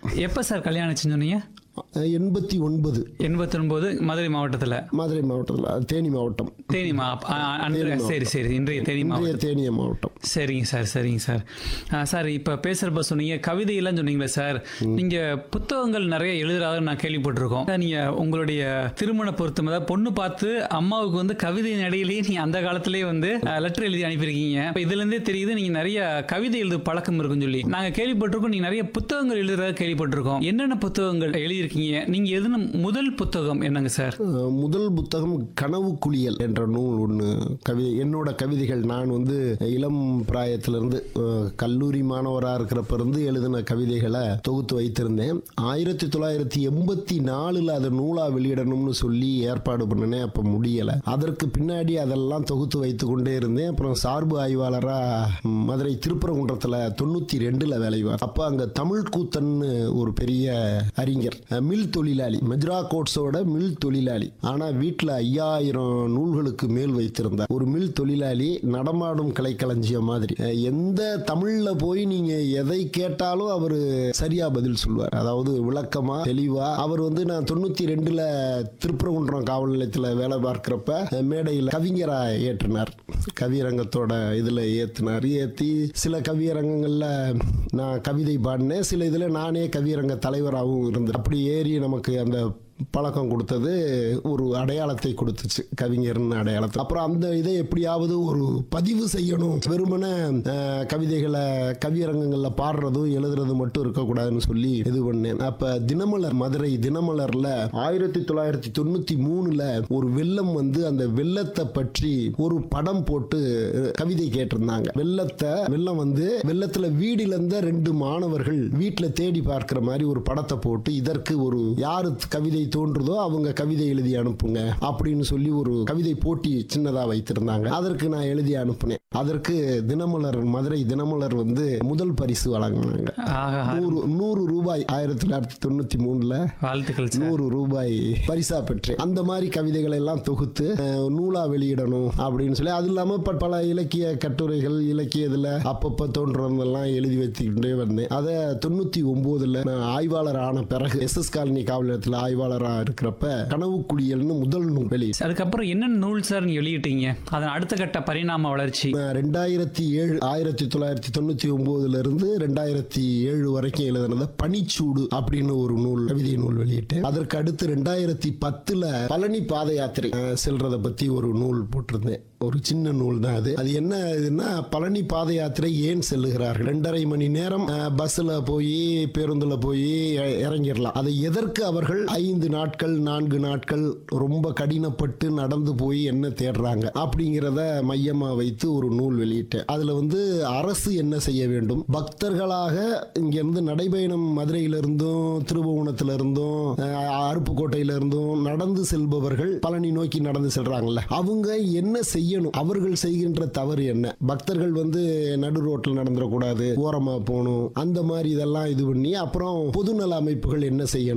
எப்போ சார் கல்யாணம் ஆச்சுன்னு சொன்னீங்க எண்பத்தி ஒன்பது எண்பத்தி ஒன்பது மதுரை மாவட்டத்தில் மதுரை மாவட்டத்தில் தேனி மாவட்டம் தேனி மா அ- அ- அன்று சரி சரி இன்றைய தேனி இன்றைய மாவட்டம் தேனிய மாவட்டம் சரிங்க சார் சரிங்க சார் ஆ, சார் இப்போ பேசுகிறப்ப சொன்னீங்க கவிதையெல்லாம் சொன்னீங்களே சார் நீங்கள் புத்தகங்கள் நிறைய எழுதுறாரு நான் கேள்விப்பட்டிருக்கோம் நீங்கள் உங்களுடைய திருமண பொருத்தம் அதாவது பொண்ணு பார்த்து அம்மாவுக்கு வந்து கவிதை நடையிலேயே நீங்கள் அந்த காலத்திலேயே வந்து லெட்டர் எழுதி அனுப்பியிருக்கீங்க இப்போ இதுலேருந்தே தெரியுது நீங்கள் நிறைய கவிதை எழுது பழக்கம் இருக்குன்னு சொல்லி நாங்கள் கேள்விப்பட்டிருக்கோம் நீங்கள் நிறைய புத்தகங்கள் எழுதுறதா கேள்விப்பட்டிருக்கோம் என்னென்ன புத்தகங்கள் எழுதியிருக்கீங்க நீங்கள் எழுதின முதல் புத்தகம் என்னங்க சார் அஹ், முதல் புத்தகம் கனவு குளியல் என்ற நூல் ஒன்று கவிதை என்னோட கவிதைகள் நான் வந்து இளம் பிராயத்திலிருந்து அஹ், கல்லூரி மாணவராக இருக்கிறப்ப இருந்து எழுதின கவிதைகளை தொகுத்து வைத்திருந்தேன் ஆயிரத்தி தொள்ளாயிரத்தி எண்பத்தி நாலில் அதை நூலா வெளியிடணும்னு சொல்லி ஏற்பாடு பண்ணினேன் அப்போ முடியலை அதற்கு பின்னாடி அதெல்லாம் தொகுத்து வைத்து கொண்டே இருந்தேன் அப்புறம் சார்பு ஆய்வாளராக மதுரை திருப்பரங்குன்றத்தில் தொண்ணூற்றி ரெண்டில் வேலைவார் அப்போ அங்கே தமிழ் கூத்தன்னு ஒரு பெரிய அறிஞர் அஹ், மில் தொழிலாளி மெஜ்ரா கோட்ஸோட மில் தொழிலாளி ஆனால் வீட்டில் ஐயாயிரம் நூல்களுக்கு மேல் வைத்திருந்தார் ஒரு மில் தொழிலாளி நடமாடும் கலைக்களஞ்சியம் மாதிரி அஹ், எந்த தமிழில் போய் நீங்கள் எதை கேட்டாலும் அவர் சரியா பதில் சொல்வார் அதாவது விளக்கமா தெளிவா அவர் வந்து நான் தொண்ணூத்தி ரெண்டுல திருப்பரங்குன்றம் காவல் நிலையத்தில் வேலை பார்க்கிறப்ப அஹ், மேடையில் கவிஞரா ஏற்றினார் கவியரங்கத்தோட இதுல ஏத்தினார் ஏத்தி சில கவியரங்கங்கள்ல நான் கவிதை பாடினேன் சில இதுல நானே கவியரங்க தலைவராகவும் இருந்தேன் அப்படி ஏறி நமக்கு அந்த பழக்கம் கொடுத்தது ஒரு அடையாளத்தை கொடுத்துச்சு கவிஞர்னு அடையாளத்தை அப்புறம் அந்த இதை எப்படியாவது ஒரு பதிவு செய்யணும் வெறுமனே அஹ், கவிதைகளை கவியரங்கங்களில் பாடுறதும் எழுதுறதும் மட்டும் இருக்கக்கூடாதுன்னு சொல்லி இது பண்ணேன் அப்ப தினமலர் மதுரை தினமலர்ல ஆயிரத்தி தொள்ளாயிரத்தி தொண்ணூத்தி மூணுல ஒரு வெள்ளம் வந்து அந்த வெள்ளத்தை பற்றி ஒரு படம் போட்டு அஹ், கவிதை கேட்டிருந்தாங்க வெள்ளத்தை வெள்ளம் வந்து வெள்ளத்துல வீடு இழந்த ரெண்டு மாணவர்கள் வீட்டுல தேடி பார்க்கிற மாதிரி ஒரு படத்தை போட்டு இதற்கு ஒரு யாரு கவிதை தோன்றுதோ அவங்க கவிதை எழுதி அனுப்புங்க அப்படின்னு சொல்லி ஒரு கவிதை போட்டி சின்னதா வைத்திருந்தாங்க அதற்கு நான் எழுதி அனுப்புனேன் அதற்கு தினமலர் மதுரை தினமலர் வந்து முதல் பரிசு வழங்கினாங்க ஆஹா நூறு நூறு ரூபாய் ஆயிரத்தி தொள்ளாயிரத்தி தொண்ணூத்தி மூணுல வாழ்த்துக்கள் சார் நூறு ரூபாய் பரிசா பெற்றேன் அந்த மாதிரி கவிதைகளை எல்லாம் தொகுத்து அஹ், நூலா வெளியிடணும் அப்படின்னு சொல்லி அது இல்லாம ப- பல இலக்கிய கட்டுரைகள் இலக்கிய இதுல அப்பப்ப தோன்றதெல்லாம் எழுதி வச்சுக்கிட்டே வந்தேன் அதை தொண்ணூத்தி ஒன்பதுல நான் ஆய்வாளர் ஆன பிறகு எஸ் எஸ் காலனி காவல் நிலையத்தில் ஆய்வாளரா இருக்கிறப்ப கனவு குளியல்னு முதல் நூல் வெளி அதுக்கப்புறம் என்னென்ன நூல் சார் நீங்க வெளியிட்டீங்க அதன் அடுத்த கட்ட பரிணாம வளர்ச்சி ரெண்டாயிரத்தி ஏழு ஆயிரத்தி தொள்ளாயிரத்தி தொண்ணூத்தி ஒன்பதுல இருந்து ரெண்டாயிரத்தி ஏழு வரைக்கும் எழுதினத பனிச்சூடு அப்படின்னு ஒரு நூல் கவிதை நூல் வெளியிட்டேன் அதற்கு அடுத்து ரெண்டாயிரத்தி பத்துல பழனி பாத யாத்திரை அஹ், செல்றத பத்தி ஒரு நூல் போட்டிருந்தேன் ஒரு சின்ன நூல் தான் அது அது என்ன இதுன்னா பழனி பாத யாத்திரை ஏன் செல்லுகிறார்கள் ரெண்டரை மணி நேரம் அஹ், பஸ்ல போய் பேருந்துல போய் இ- இறங்கிடலாம் அதை எதற்கு அவர்கள் ஐந்து நாட்கள் நான்கு நாட்கள் ரொம்ப கடினப்பட்டு நடந்து போய் என்ன தேடுறாங்க அப்படிங்கிறத மையமா வைத்து ஒரு நூல் வெளியிட்டேன் அதுல வந்து அரசு என்ன செய்ய வேண்டும் பக்தர்களாக இங்கிருந்து நடைபயணம் மதுரையிலிருந்தும் திருபுவனத்திலிருந்தும் அஹ், அருப்புக்கோட்டையிலிருந்தும் நடந்து செல்பவர்கள் பழனி நோக்கி நடந்து செல்றாங்கல்ல அவங்க என்ன செய்யணும் அவர்கள் செய்கின்ற தவறு என்ன பக்தர்கள் வந்து நடு ரோட்டில் நடந்துடக்கூடாது ஓரமா போகணும் அந்த மாதிரி இதெல்லாம் இது பண்ணி அப்புறம் பொதுநல அமைப்புகள் என்ன செய்யணும்